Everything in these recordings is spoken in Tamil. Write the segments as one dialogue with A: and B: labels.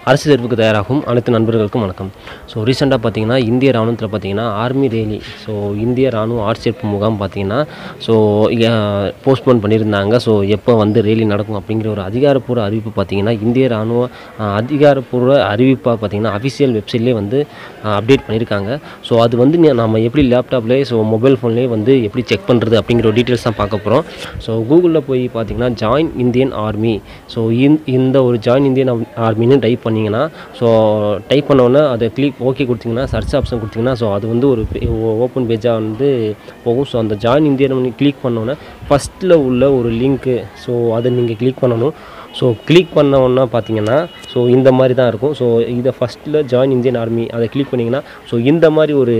A: அரசு தேர்வுக்கு தயாராகும் அனைத்து நண்பர்களுக்கும் வணக்கம் ஸோ ரீசெண்டாக பார்த்தீங்கன்னா இந்திய ராணுவத்தில் பார்த்தீங்கன்னா ஆர்மி ரேலி ஸோ இந்திய ராணுவ ஆட்சேர்ப்பு முகாம் பார்த்தீங்கன்னா ஸோ போஸ்ட்போன் பண்ணியிருந்தாங்க ஸோ எப்போ வந்து ரேலி நடக்கும் அப்படிங்கிற ஒரு அதிகாரப்பூர்வ அறிவிப்பு பார்த்தீங்கன்னா இந்திய ராணுவ அஹ், அதிகாரப்பூர்வ அறிவிப்பாக பார்த்தீங்கன்னா அஃபிஷியல் வெப்சைட்லேயே வந்து அப்டேட் பண்ணியிருக்காங்க ஸோ அது வந்து நீ- நம்ம எப்படி லேப்டாப்லேயே ஸோ மொபைல் ஃபோன்லேயே வந்து எப்படி செக் பண்ணுறது அப்படிங்கிற ஒரு டீட்டெயில்ஸ் தான் பார்க்க போகிறோம் ஸோ கூகுளில் போய் பார்த்தீங்கன்னா ஜாயின் இந்தியன் ஆர்மி ஸோ இந்த ஒரு ஜாயின் இந்தியன் ஆர்மின்னு டைப் பண்ணிங்கன்னா ஸோ டைப் பண்ணோன்னே அதை கிளிக் ஓகே கொடுத்தீங்கன்னா சர்ச் ஆப்ஷன் கொடுத்தீங்கன்னா ஸோ அது வந்து ஒரு ஓப்பன் பேஜாக வந்து போகும் ஸோ அந்த ஜாயின் இந்தியன் கிளிக் பண்ணோன்னே ஃபஸ்ட்டில் உள்ள ஒரு லிங்க்கு ஸோ அதை நீங்கள் கிளிக் பண்ணணும் ஸோ கிளிக் பண்ணோன்னா பார்த்தீங்கன்னா ஸோ இந்த மாதிரி தான் இருக்கும் ஸோ இதை ஃபஸ்ட்டில் ஜாயின் இந்தியன் ஆர்மி அதை கிளிக் பண்ணிங்கன்னா ஸோ இந்த மாதிரி ஒரு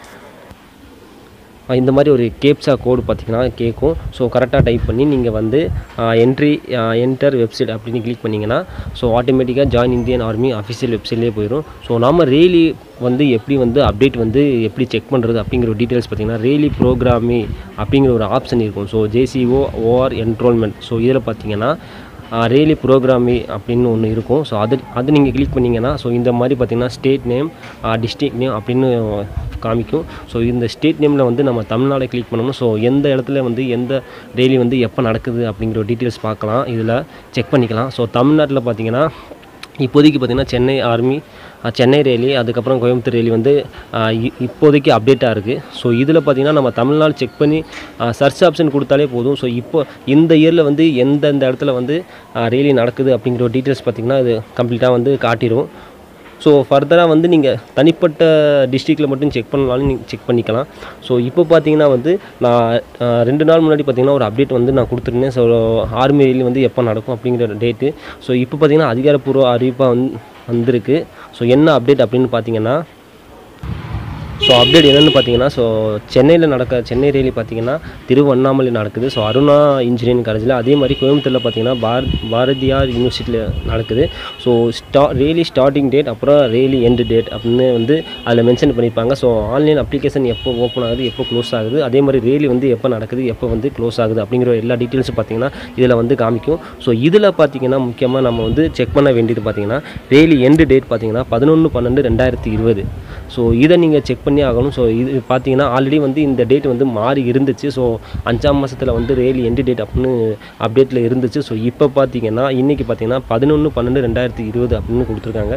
A: அஹ் இந்த மாதிரி ஒரு கேப்சா கோடு பார்த்தீங்கன்னா கேட்கும் ஸோ கரெக்டாக டைப் பண்ணி நீங்கள் வந்து என்ட்ரி என்டர் வெப்சைட் அப்படின்னு கிளிக் பண்ணிங்கன்னா ஸோ ஆட்டோமேட்டிக்காக ஜாயின் இந்தியன் ஆர்மி அஃபிஷியல் வெப்சைட்லேயே போயிடும் ஸோ நாம ரேலி வந்து எப்படி வந்து அப்டேட் வந்து எப்படி செக் பண்ணுறது அப்படிங்கிற ஒரு டீட்டெயில்ஸ் பார்த்தீங்கன்னா ரேலி ப்ரோக்ராமி அப்படிங்கிற ஒரு ஆப்ஷன் இருக்கும் so JCO or enrolment so இதில் பார்த்தீங்கன்னா ரேலி ப்ரோக்ராமி அப்படின்னு ஒன்று இருக்கும் ஸோ அது அது நீங்கள் கிளிக் பண்ணிங்கன்னா ஸோ இந்த மாதிரி பார்த்தீங்கன்னா ஸ்டேட் நேம் டிஸ்ட்ரிக்ட் நேம் அப்படின்னு காமிக்கும் ஸோ இந்த ஸ்டேட் நேமில் வந்து நம்ம தமிழ்நாடை கிளிக் பண்ணணும் ஸோ எந்த இடத்துல வந்து எந்த ரேலி வந்து எப்போ நடக்குது அப்படிங்கிற ஒரு டீட்டெயில்ஸ் பார்க்கலாம் இதில் செக் பண்ணிக்கலாம் ஸோ தமிழ்நாட்டில் பார்த்தீங்கன்னா இப்போதைக்கு பார்த்தீங்கன்னா Chennai army ah, Chennai rally அதுக்கப்புறம் கோயம்புத்தூர் ரேலி வந்து அஹ், இ- இப்போதைக்கு அப்டேட்டாக இருக்குது ஸோ இதில் பார்த்தீங்கன்னா நம்ம தமிழ்நாடு செக் பண்ணி சர்ச் ஆப்ஷன் கொடுத்தாலே போதும் ஸோ இப்போ இந்த இயரில் வந்து எந்தெந்த இடத்துல வந்து ரேலி நடக்குது அப்படிங்கிற ஒரு டீட்டெயில்ஸ் பார்த்தீங்கன்னா இது கம்ப்ளீட்டாக வந்து காட்டிடும் ஸோ ஃபர்தராக வந்து நீங்கள் தனிப்பட்ட டிஸ்ட்ரிக்டில் மட்டும் செக் பண்ணலாலும் நீங்கள் செக் பண்ணிக்கலாம் ஸோ இப்போ பார்த்தீங்கன்னா வந்து நான் அஹ், ரெண்டு நாள் முன்னாடி பார்த்தீங்கன்னா ஒரு அப்டேட் வந்து நான் கொடுத்துருந்தேன் ஸோ ஆர்மி ரேலி வந்து எப்போ நடக்கும் அப்படிங்கிற டேட்டு ஸோ இப்போ பார்த்தீங்கன்னா அதிகாரப்பூர்வ அறிவிப்பாக வந்து வந்திருக்கு ஸோ என்ன அப்டேட் அப்படின்னு பார்த்தீங்கன்னா ஸோ அப்டேட் என்னென்னு பார்த்தீங்கன்னா ஸோ சென்னையில் நடக்க சென்னை ரேலி பார்த்தீங்கன்னா திருவண்ணாமலை நடக்குது ஸோ அருணா இன்ஜினியரிங் காலேஜில் அதே மாதிரி கோயம்புத்தூரில் பார்த்தீங்கன்னா பார் பாரதியார் யூனிவர்சிட்டியில் நடக்குது ஸோ ஸ்டா ரேலி ஸ்டார்டிங் டேட் அப்புறம் ரேலி எண்டு டேட் அப்படின்னு வந்து அதில் மென்ஷன் பண்ணியிருப்பாங்க ஸோ ஆன்லைன் அப்ளிகேஷன் எப்போ ஓப்பன் ஆகுது எப்போ க்ளோஸ் ஆகுது அதே மாதிரி ரேலி வந்து எப்போ நடக்குது எப்போ வந்து க்ளோஸ் ஆகுது அப்படிங்கிற எல்லா டீட்டெயில்ஸும் பார்த்தீங்கன்னா இதில் வந்து காமிக்கும் ஸோ இதில் பார்த்தீங்கன்னா முக்கியமாக நம்ம வந்து செக் பண்ண வேண்டியது பார்த்தீங்கன்னா ரேலி எண்டு டேட் பார்த்தீங்கன்னா பதினொன்று பன்னெண்டு ரெண்டாயிரத்தி இருபது ஸோ இதை நீங்கள் செக் பண்ணி ஆகணும் ஸோ இது பார்த்தீங்கன்னா ஆல்ரெடி வந்து இந்த டேட் வந்து மாறி இருந்துச்சு ஸோ அஞ்சாம் மாதத்தில் வந்து ரேலி எண்டு டேட் அப்படின்னு அப்டேட்டில் இருந்துச்சு ஸோ இப்போ பார்த்தீங்கன்னா இன்றைக்கி பார்த்தீங்கன்னா பதினொன்று பன்னெண்டு ரெண்டாயிரத்தி இருபது அப்படின்னு கொடுத்துருக்காங்க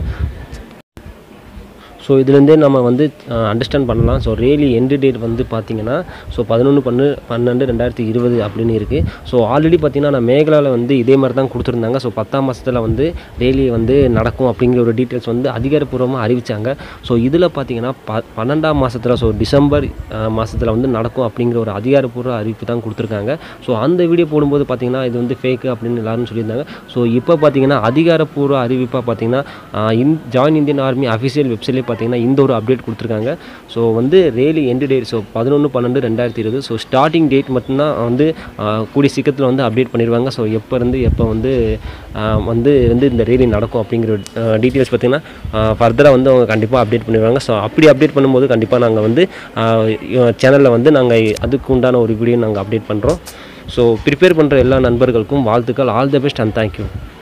A: ஸோ இதுலேருந்தே நம்ம வந்து அண்டர்ஸ்டாண்ட் பண்ணலாம் ஸோ ரேலி எண்டு டேட் வந்து பார்த்தீங்கன்னா ஸோ பதினொன்று பன்னு பன்னெண்டு ரெண்டாயிரத்தி இருபது அப்படின்னு இருக்குது ஸோ ஆல்ரெடி பார்த்தீங்கன்னா நான் மேகலாவில் வந்து இதே மாதிரி தான் கொடுத்துருந்தாங்க ஸோ பத்தாம் மாதத்தில் வந்து ரேலி வந்து நடக்கும் அப்படிங்கிற ஒரு டீட்டெயில்ஸ் வந்து அதிகாரப்பூர்வமாக அறிவிச்சாங்க ஸோ இதில் பார்த்தீங்கன்னா ப பன்னெண்டாம் மாதத்தில் ஸோ டிசம்பர் மாதத்தில் வந்து நடக்கும் அப்படிங்கிற ஒரு அதிகாரப்பூர்வ அறிவிப்பு தான் கொடுத்துருக்காங்க ஸோ அந்த வீடியோ போடும்போது பார்த்தீங்கன்னா இது வந்து ஃபேக்கு அப்படின்னு எல்லாரும் சொல்லியிருந்தாங்க ஸோ இப்போ பார்த்தீங்கன்னா அதிகாரப்பூர்வ அறிவிப்பாக பார்த்தீங்கன்னா ah, in join Indian army official வெப்சைட்லேயே பார்த்தீங்கன்னா இந்த ஒரு அப்டேட் கொடுத்துருக்காங்க ஸோ வந்து ரேலி எண்டு டேட் ஸோ பதினொன்று பன்னெண்டு ரெண்டாயிரத்தி இருபது ஸோ ஸ்டார்டிங் டேட் மட்டும்தான் வந்து ஆஹ், கூடிய சீக்கிரத்தில் வந்து அப்டேட் பண்ணிடுவாங்க ஸோ எப்போ இருந்து எப்போ வந்து ஆஹ், வந்து வந்து இந்த ரேலி நடக்கும் அப்படிங்கிற டீட்டெயில்ஸ் பார்த்தீங்கன்னா ஃபர்தராக வந்து அவங்க கண்டிப்பாக அப்டேட் பண்ணிடுவாங்க ஸோ அப்படி அப்டேட் பண்ணும்போது கண்டிப்பாக நாங்கள் வந்து சேனலில் வந்து நாங்கள் அதுக்கு உண்டான ஒரு வீடியோ நாங்கள் அப்டேட் பண்ணுறோம் ஸோ ப்ரிப்பேர் பண்ணுற எல்லா நண்பர்களுக்கும் வாழ்த்துக்கள் all the best and thank you